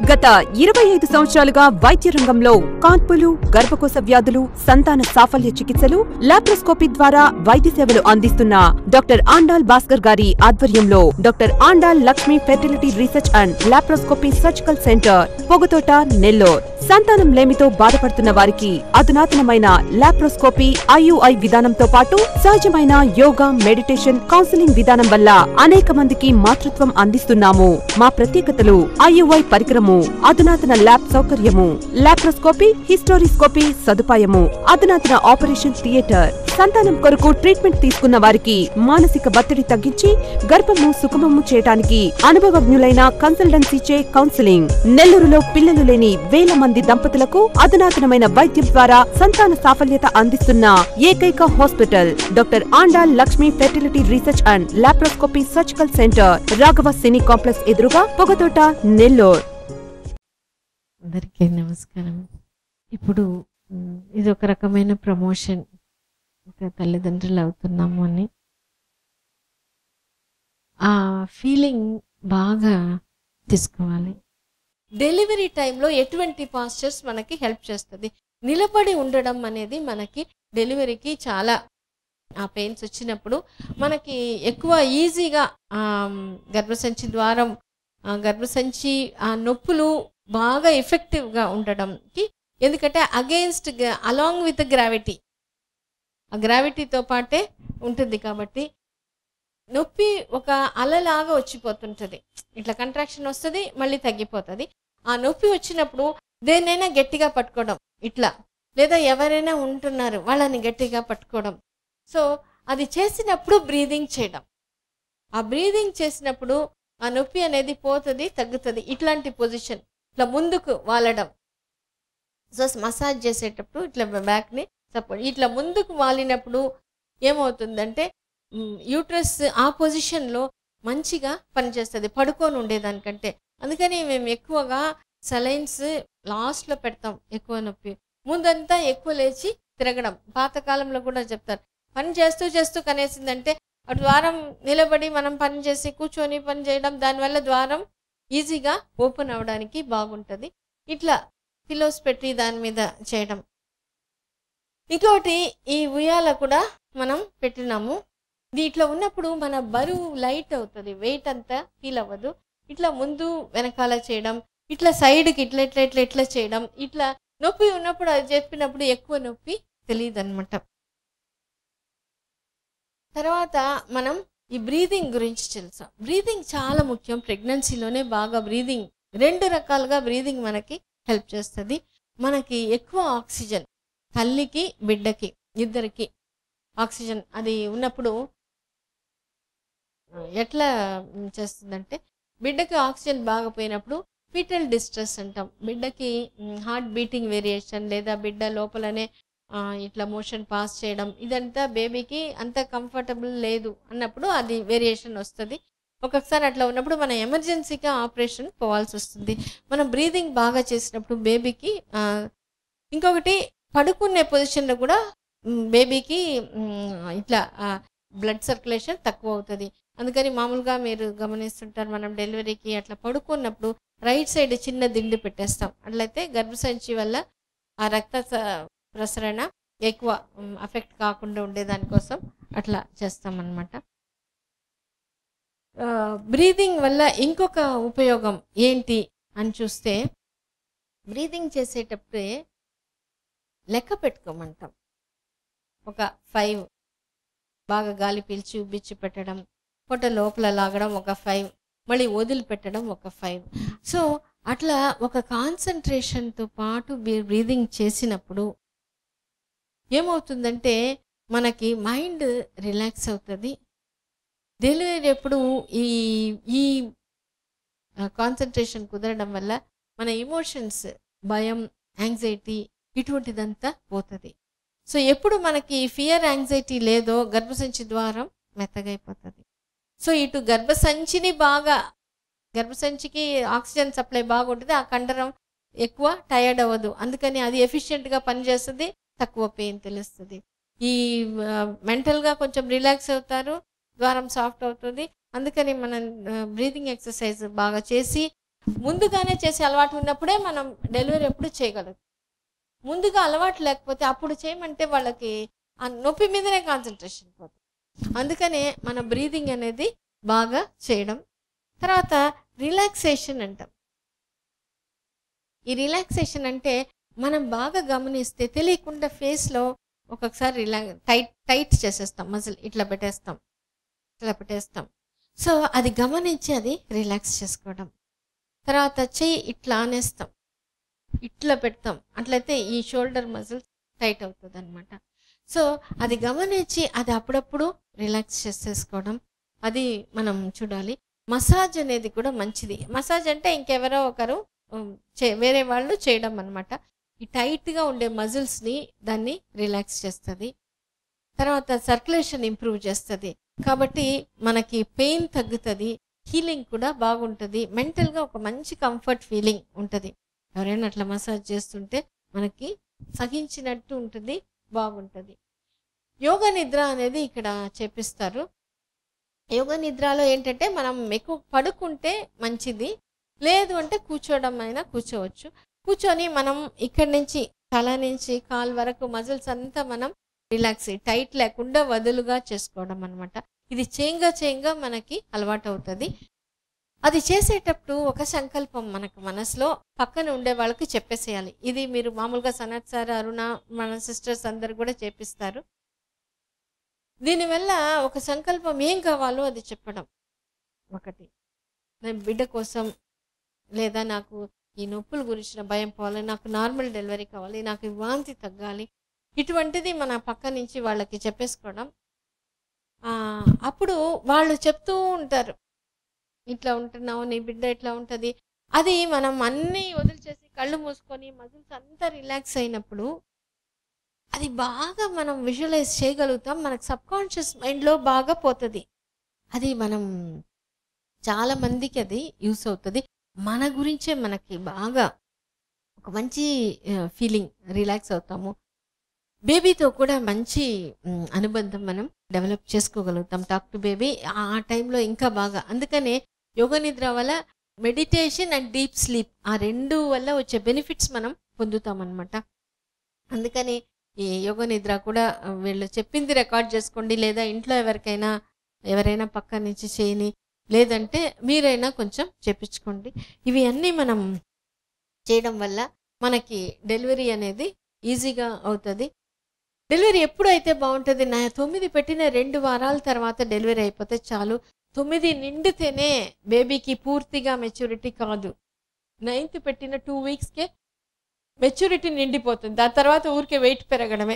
గత ఇరవై ఐదు సంవత్సరాలుగా వైద్య రంగంలో కాన్పులు గర్భకోశ వ్యాధులు సంతాన సాఫల్య చికిత్సలు లాప్రోస్కోపీ ద్వారా వైద్య సేవలు అందిస్తున్న డాక్టర్ ఆండాల్ భాస్కర్ గారి ఆధ్వర్యంలో doctor Andal Lakshmi fertility research and laparoscopy surgical centre Pogathota Nellore సంతానం లేమితో బాధపడుతున్న వారికి అధునాతనమైన లాప్రోస్కోపీ ఐయుఐ విధానంతో పాటు సహజమైన యోగా మెడిటేషన్ కౌన్సిలింగ్ విధానం వల్ల అనేక మందికి మాతృత్వం అందిస్తున్నాము మా ప్రత్యేకతలు ఐయుఐ పరికరము అధునాతన ల్యాబ్ సౌకర్యము లాప్రోస్కోపీ హిస్టోరిస్కోపీ సదుపాయము అధునాతన ఆపరేషన్ థియేటర్ సంతానం కొరకు ట్రీట్మెంట్ తీసుకున్న వారికి మానసిక ఒత్తిడి తగ్గించి గర్భము సుఖమము చేయడానికి అనుభవజ్ఞులైన కన్సల్టెన్సీచే కౌన్సిలింగ్ నెల్లూరులో పిల్లలు లేని వేల మంది దంపతులకు అధునాతనమైన వైద్యం ద్వారా సంతాన సాఫల్యత అందిస్తున్న ఏకైక hospital doctor Andal Lakshmi fertility research and laparoscopy surgical centre Raghava cine complex ఎదురుగా పొగతోట నెల్లూరు అందరికీ నమస్కారం ఇప్పుడు మ్, ఇది ఒక రకమైన ప్రమోషన్ ఇంకా తల్లిదండ్రులు అవుతున్నాము అని ఆ ఫీలింగ్ బాగా తీసుకోవాలి డెలివరీ టైంలో ఎటువంటి పాస్చర్స్ మనకి హెల్ప్ చేస్తుంది నిలబడి ఉండడం అనేది మనకి డెలివరీకి చాలా ఆ పెయిన్స్ వచ్చినప్పుడు మనకి ఎక్కువ ఈజీగా గర్భసంచి ద్వారం ఆ, గర్భసంచి ఆ నొప్పులు బాగా ఎఫెక్టివ్గా ఉండడంకి ఎందుకంటే అగెయిన్స్ట్ అలాంగ్ విత్ గ్రావిటీ ఆ గ్రావిటీతో పాటే ఉంటుంది కాబట్టి నొప్పి ఒక అలలాగా వచ్చిపోతుంటుంది ఇట్లా కంట్రాక్షన్ వస్తుంది మళ్ళీ తగ్గిపోతుంది ఆ నొప్పి వచ్చినప్పుడు దేన్నైనా గట్టిగా పట్టుకోవడం ఇట్లా లేదా ఎవరైనా ఉంటున్నారు వాళ్ళని గట్టిగా పట్టుకోవడం సో అది చేసినప్పుడు బ్రీదింగ్ చేయడం ఆ బ్రీదింగ్ చేసినప్పుడు ఆ నొప్పి అనేది పోతుంది తగ్గుతుంది ఇట్లాంటి పొజిషన్ ఇట్లా ముందుకు వాలడం సో మసాజ్ చేసేటప్పుడు ఇట్లా బ్యాక్ని సపోర్ట్ ఇట్లా ముందుకు వాలినప్పుడు ఏమవుతుందంటే యూట్రస్ ఆ పొజిషన్లో మంచిగా పనిచేస్తుంది పడుకొని ఉండేదానికంటే అందుకని మేము ఎక్కువగా సలైన్స్ లాస్ట్లో పెడతాం ఎక్కువ నొప్పి ముందంతా ఎక్కువ లేచి తిరగడం పాతకాలంలో కూడా చెప్తారు పని చేస్తూ చేస్తూ కనేసిందంటే ఆ ద్వారం నిలబడి మనం పని చేసి కూర్చొని పని చేయడం దానివల్ల ద్వారం ఈజీగా ఓపెన్ అవ్వడానికి బాగుంటుంది ఇట్లా పిలోస్ పెట్టి దాని మీద చేయడం ఇంకోటి ఈ ఉయ్యాల కూడా మనం పెట్టినాము ఇది ఇట్లా ఉన్నప్పుడు మన బరువు లైట్ అవుతుంది వెయిట్ అంతా ఫీల్ అవ్వదు ఇట్లా ముందు వెనకాల చేయడం ఇట్లా సైడ్కి ఇట్లా ఇట్లా ఇట్లా ఇట్లా చేయడం ఇట్లా నొప్పి ఉన్నప్పుడు అది చెప్పినప్పుడు ఎక్కువ నొప్పి తెలియదు అనమాట తర్వాత మనం ఈ బ్రీదింగ్ గురించి తెలుసా బ్రీదింగ్ చాలా ముఖ్యం ప్రెగ్నెన్సీలోనే బాగా బ్రీదింగ్ రెండు రకాలుగా బ్రీదింగ్ మనకి హెల్ప్ చేస్తుంది మనకి ఎక్కువ ఆక్సిజన్ తల్లికి బిడ్డకి ఇద్దరికి ఆక్సిజన్ అది ఉన్నప్పుడు ఆ, ఎట్లా మ్, చేస్తుందంటే బిడ్డకి ఆక్సిజన్ బాగా పోయినప్పుడు ఫీటల్ డిస్ట్రెస్ అంటాం బిడ్డకి హార్ట్ బీటింగ్ వేరియేషన్ లేదా బిడ్డ లోపలనే ఆ, ఇట్లా మోషన్ పాస్ చేయడం ఇదంతా బేబీకి అంత కంఫర్టబుల్ లేదు అన్నప్పుడు అది వేరియేషన్ వస్తుంది ఒక్కొక్కసారి అట్లా ఉన్నప్పుడు మనం ఎమర్జెన్సీగా ఆపరేషన్ పోవాల్సి వస్తుంది మనం బ్రీదింగ్ బాగా చేసినప్పుడు బేబీకి ఆ, ఇంకొకటి పడుకునే పొజిషన్లో కూడా మ్, బేబీకి మ్, ఇట్లా బ్లడ్ సర్క్యులేషన్ తక్కువ అవుతుంది అందుకని మామూలుగా మీరు గమనిస్తుంటారు మనం డెలివరీకి అట్లా పడుకున్నప్పుడు రైట్ సైడ్ చిన్న దిండు పెట్టేస్తాం అట్లయితే గర్భసంచి వల్ల ఆ రక్త స- ప్రసరణ ఎక్కువ అఫెక్ట్ కాకుండా ఉండేదానికోసం అట్లా చేస్తాం అన్నమాట బ్రీదింగ్ వల్ల ఇంకొక ఉపయోగం ఏంటి అని చూస్తే బ్రీదింగ్ చేసేటప్పుడే లెక్క పెట్టుకోమంటాం ఒక ఫైవ్ బాగా గాలి పీల్చి ఉబ్బిచ్చి పెట్టడం పొట్ట లోపల లాగడం ఒక ఫైవ్ మళ్ళీ వదిలిపెట్టడం ఒక ఫైవ్ సో అట్లా ఒక కాన్సన్ట్రేషన్తో పాటు బ్రీదింగ్ చేసినప్పుడు ఏమవుతుందంటే మనకి మైండ్ రిలాక్స్ అవుతుంది డెలివరీ ఎప్పుడు ఈ ఈ కాన్సన్ట్రేషన్ కుదరడం వల్ల మన ఇమోషన్స్ భయం యాంగ్జైటీ ఇటువంటిదంతా పోతుంది సో ఎప్పుడు మనకి ఫియర్ యాంగ్జైటీ లేదో గర్భసంచి ద్వారం మెత్తగైపోతుంది సో ఇటు గర్భసంచిని బాగా గర్భసంచికి ఆక్సిజన్ సప్లై బాగుంటుంది ఆ కండరం ఎక్కువ టయర్డ్ అవ్వదు అందుకని అది ఎఫిషియెంట్గా పనిచేస్తుంది తక్కువ పెయిన్ తెలుస్తుంది ఈ మెంటల్గా కొంచెం రిలాక్స్ అవుతారు ద్వారం సాఫ్ట్ అవుతుంది అందుకని మనం బ్రీతింగ్ ఎక్సర్సైజ్ బాగా చేసి ముందుగానే చేసే అలవాటు ఉన్నప్పుడే మనం డెలివరీ ఎప్పుడు చేయగలుగుతాం ముందుగా అలవాటు లేకపోతే అప్పుడు చేయమంటే వాళ్ళకి ఆ నొప్పి మీదనే కాన్సన్ట్రేషన్ పోతుంది అందుకనే మన బ్రీదింగ్ అనేది బాగా చేయడం తర్వాత రిలాక్సేషన్ అంటాం ఈ రిలాక్సేషన్ అంటే మనం బాగా గమనిస్తే తెలియకుండా ఫేస్లో ఒక్కొక్కసారి రిలా టైట్ టైట్ చేసేస్తాం మజిల్ ఇట్లా పెట్టేస్తాం ఇట్లా పెట్టేస్తాం సో అది గమనించి అది రిలాక్స్ చేసుకోవడం తర్వాత చెయ్యి ఇట్లా ఆనేస్తాం ఇట్లా పెడతాం అట్లయితే ఈ షోల్డర్ మజిల్ టైట్ అవుతుంది అనమాట సో అది గమనించి అది అప్పుడప్పుడు రిలాక్స్ చేసేసుకోవడం అది మనం చూడాలి మసాజ్ అనేది కూడా మంచిది మసాజ్ అంటే ఇంకెవరో ఒకరు ఉమ్, చే- వేరే వాళ్ళు చేయడం అనమాట ఈ టైట్గా ఉండే మజిల్స్ని దాన్ని రిలాక్స్ చేస్తుంది తర్వాత సర్క్యులేషన్ ఇంప్రూవ్ చేస్తుంది కాబట్టి మనకి పెయిన్ తగ్గుతుంది హీలింగ్ కూడా బాగుంటుంది మెంటల్గా ఒక మంచి కంఫర్ట్ ఫీలింగ్ ఉంటుంది ఎవరైనా అట్లా మసాజ్ చేస్తుంటే మనకి సహించినట్టు ఉంటుంది బాగుంటుంది యోగ నిద్ర అనేది ఇక్కడ చేపిస్తారు యోగ నిద్రలో ఏంటంటే మనం ఎక్కువ పడుకుంటే మంచిది లేదు అంటే కూర్చోవడం అయినా కూర్చోవచ్చు కూర్చొని మనం ఇక్కడి నుంచి తల నుంచి కాల్ వరకు మజిల్స్ అంతా మనం రిలాక్స్ టైట్ లేకుండా వదులుగా చేసుకోవడం అనమాట ఇది చేంగా చేంగా మనకి అలవాటు అవుతుంది అది చేసేటప్పుడు ఒక సంకల్పం మనకు మనసులో పక్కన ఉండే వాళ్ళకి చెప్పేసేయాలి ఇది మీరు మామూలుగా సనత్ సార్ అరుణ మన సిస్టర్స్ అందరు కూడా చేపిస్తారు దీనివల్ల ఒక సంకల్పం ఏం కావాలో అది చెప్పడం ఒకటి నేను బిడ్డ కోసం లేదా నాకు ఈ నొప్పుల గురించిన భయం పోవాలి నాకు నార్మల్ డెలివరీ కావాలి నాకు ఈ వాంతి తగ్గాలి ఇటువంటిది మన పక్క నుంచి వాళ్ళకి చెప్పేసుకోవడం ఆ, అప్పుడు వాళ్ళు చెప్తూ ఉంటారు ఇట్లా ఉంటున్నావు నీ బిడ్డ ఇట్లా ఉంటుంది అది మనం అన్నీ వదిలిచేసి కళ్ళు మూసుకొని మజిల్స్ అంతా రిలాక్స్ అయినప్పుడు అది బాగా మనం విజువలైజ్ చేయగలుగుతాం మనకు సబ్ కాన్షియస్ మైండ్లో బాగా పోతుంది అది మనం చాలా మందికి అది యూస్ అవుతుంది మన గురించే మనకి బాగా ఒక మంచి ఫీలింగ్ రిలాక్స్ అవుతాము బేబీతో కూడా మంచి మ్, అనుబంధం మనం డెవలప్ చేసుకోగలుగుతాం టాక్ టు బేబీ ఆ టైంలో ఇంకా బాగా అందుకనే యోగ నిద్ర వల్ల మెడిటేషన్ అండ్ డీప్ స్లీప్ ఆ రెండు వల్ల వచ్చే బెనిఫిట్స్ మనం పొందుతాం అనమాట అందుకని ఈ యోగ నిద్ర కూడా ఆ, వీళ్ళు చెప్పింది రికార్డ్ చేసుకోండి లేదా ఇంట్లో ఎవరికైనా ఎవరైనా పక్క నుంచి చేయని లేదంటే మీరైనా కొంచెం చెప్పించుకోండి ఇవి అన్నీ మనం చేయడం వల్ల మనకి డెలివరీ అనేది ఈజీగా అవుతుంది డెలివరీ ఎప్పుడు అయితే బాగుంటుంది నా తొమ్మిది పెట్టిన రెండు వారాల తర్వాత డెలివరీ అయిపోతే చాలు తొమ్మిది నిండితేనే బేబీకి పూర్తిగా మెచ్యూరిటీ కాదు నైన్త్ పెట్టిన టూ వీక్స్కే మెచ్యూరిటీ నిండిపోతుంది దాని తర్వాత ఊరికే వెయిట్ పెరగడమే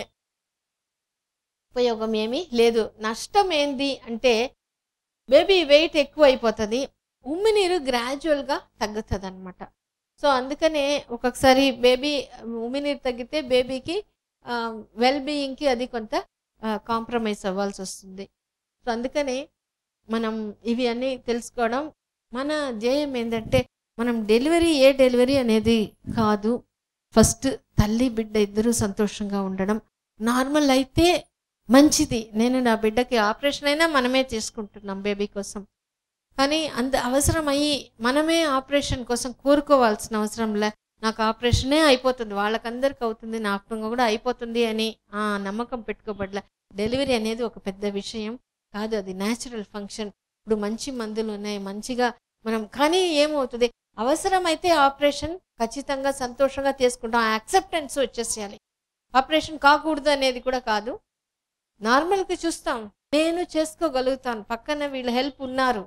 ఉపయోగం ఏమీ లేదు నష్టం ఏంది అంటే బేబీ వెయిట్ ఎక్కువ అయిపోతుంది ఉమ్మినీరు గ్రాడ్యువల్గా తగ్గుతుంది అనమాట సో అందుకనే ఒక్కొక్కసారి బేబీ ఉమ్మినీరు తగ్గితే బేబీకి వెల్ బీయింగ్కి అది కొంత కాంప్రమైజ్ అవ్వాల్సి వస్తుంది సో అందుకనే మనం ఇవి అన్నీ తెలుసుకోవడం మన ధ్యేయం ఏంటంటే మనం డెలివరీ ఏ డెలివరీ అనేది కాదు ఫస్ట్ తల్లి బిడ్డ ఇద్దరూ సంతోషంగా ఉండడం నార్మల్ అయితే మంచిది నేను నా బిడ్డకి ఆపరేషన్ అయినా మనమే చేసుకుంటున్నాం బేబీ కోసం కానీ అంత అవసరం అయ్యి మనమే ఆపరేషన్ కోసం కోరుకోవాల్సిన అవసరం లే నాకు ఆపరేషనే అయిపోతుంది వాళ్ళకందరికి అవుతుంది నాకు కూడా అయిపోతుంది అని ఆ నమ్మకం పెట్టుకోబడలే డెలివరీ అనేది ఒక పెద్ద విషయం కాదు అది న్యాచురల్ ఫంక్షన్ ఇప్పుడు మంచి మందులు ఉన్నాయి మంచిగా మనం కానీ ఏమవుతుంది అవసరమైతే ఆపరేషన్ ఖచ్చితంగా సంతోషంగా తీసుకుంటాం ఆ యాక్సెప్టెన్స్ వచ్చేసేయాలి ఆపరేషన్ కాకూడదు అనేది కూడా కాదు నార్మల్గా చూస్తాం నేను చేసుకోగలుగుతాను పక్కన వీళ్ళ హెల్ప్ ఉన్నారు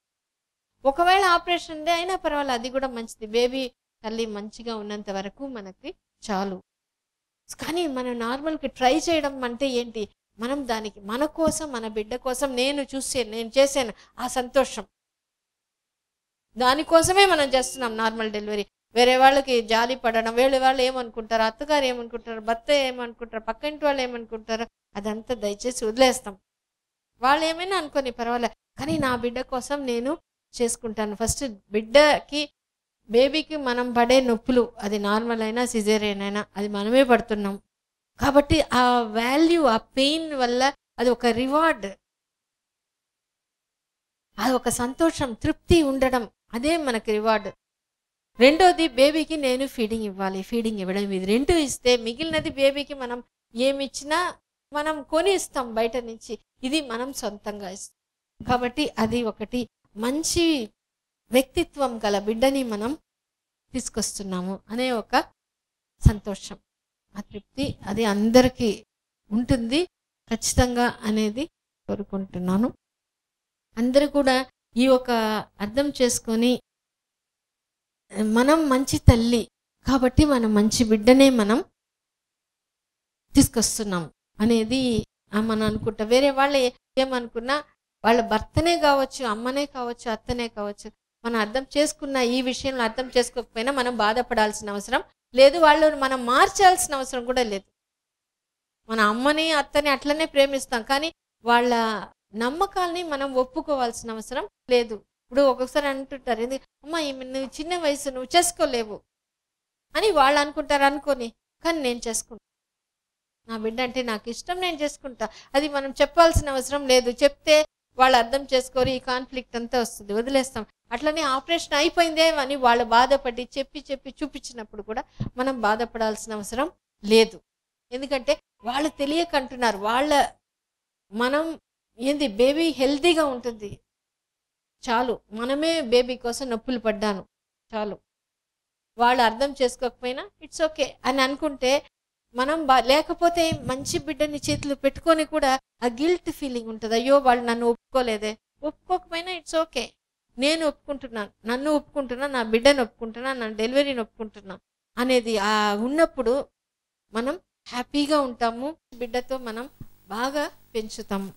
ఒకవేళ ఆపరేషన్ డే అయినా పర్వాలేదు అది కూడా మంచిది బేబీ తల్లి మంచిగా ఉన్నంత వరకు మనకి చాలు కానీ మనం నార్మల్కి ట్రై చేయడం అంటే ఏంటి మనం దానికి మన కోసం మన బిడ్డ కోసం నేను చూసాను నేను చేశాను ఆ సంతోషం దానికోసమే మనం చేస్తున్నాం నార్మల్ డెలివరీ వేరే వాళ్ళకి జాలి పడడం వేరే వాళ్ళు ఏమనుకుంటారు అత్తగారు ఏమనుకుంటారు భర్త ఏమనుకుంటారు పక్కింటి వాళ్ళు ఏమనుకుంటారు అదంతా దయచేసి వదిలేస్తాం వాళ్ళు ఏమైనా అనుకోని పర్వాలేదు కానీ నా బిడ్డ కోసం నేను చేసుకుంటాను ఫస్ట్ బిడ్డకి బేబీకి మనం పడే నొప్పులు అది నార్మల్ అయినా సిజేరియన్ అయినా అది మనమే పడుతున్నాం కాబట్టి ఆ వాల్యూ ఆ పెయిన్ వల్ల అది ఒక రివార్డ్ అది ఒక సంతోషం తృప్తి ఉండడం అదే మనకి రివార్డ్ రెండోది బేబీకి నేను ఫీడింగ్ ఇవ్వాలి ఫీడింగ్ ఇవ్వడం ఇది రెండు ఇస్తే మిగిలినది బేబీకి మనం ఏమి ఇచ్చినా మనం కొని ఇస్తాం బయట నుంచి ఇది మనం సొంతంగా ఇస్తాం కాబట్టి అది ఒకటి మంచి వ్యక్తిత్వం గల బిడ్డని మనం తీసుకొస్తున్నాము అనే ఒక సంతోషం ఆ తృప్తి అది అందరికీ ఉంటుంది ఖచ్చితంగా అనేది కోరుకుంటున్నాను అందరూ కూడా ఈ ఒక అర్థం చేసుకొని మనం మంచి తల్లి కాబట్టి మనం మంచి బిడ్డనే మనం తీసుకొస్తున్నాం అనేది ఆ మనం అనుకుంటా వేరే వాళ్ళు ఏ- ఏమనుకున్నా వాళ్ళ భర్తనే కావచ్చు అమ్మనే కావచ్చు అత్తనే కావచ్చు మనం అర్థం చేసుకున్న ఈ విషయంలో అర్థం చేసుకోకపోయినా మనం బాధపడాల్సిన అవసరం లేదు వాళ్ళు మనం మార్చాల్సిన అవసరం కూడా లేదు మన అమ్మని అత్తని అట్లనే ప్రేమిస్తాం కానీ వాళ్ళ నమ్మకాల్ని మనం ఒప్పుకోవాల్సిన అవసరం లేదు ఇప్పుడు ఒక్కొక్కసారి అంటుంటారు "ఏంది, అమ్మా ఈమె నువ్వు చిన్న వయసు నువ్వు చేసుకోలేవు అని వాళ్ళు అనుకుంటారు అనుకొని కానీ నేను చేసుకుంటా నా బిడ్డ అంటే నాకు ఇష్టం నేను చేసుకుంటా అది మనం చెప్పాల్సిన అవసరం లేదు చెప్తే వాళ్ళు అర్థం చేసుకోరు ఈ కాన్ఫ్లిక్ట్ అంతా వస్తుంది వదిలేస్తాం అట్లనే ఆపరేషన్ అయిపోయిందే అని వాళ్ళు బాధపడి చెప్పి చెప్పి చూపించినప్పుడు కూడా మనం బాధపడాల్సిన అవసరం లేదు ఎందుకంటే వాళ్ళు తెలియక అంటున్నారు వాళ్ళ మనం ఏంది బేబీ హెల్తీగా ఉంటుంది చాలు మనమే బేబీ కోసం నొప్పులు పడ్డాను చాలు వాళ్ళు అర్థం చేసుకోకపోయినా ఇట్స్ ఓకే అని అనుకుంటే మనం బా లేకపోతే మంచి బిడ్డని చేతిలో పెట్టుకొని కూడా ఆ గిల్ట్ ఫీలింగ్ ఉంటుంది అయ్యో వాళ్ళు నన్ను ఒప్పుకోలేదే ఒప్పుకోకపోయినా ఇట్స్ ఓకే నేను ఒప్పుకుంటున్నాను నన్ను ఒప్పుకుంటున్నా నా బిడ్డను ఒప్పుకుంటున్నా నా డెలివరీని ఒప్పుకుంటున్నా అనేది ఆ ఉన్నప్పుడు మనం హ్యాపీగా ఉంటాము బిడ్డతో మనం బాగా పెంచుతాము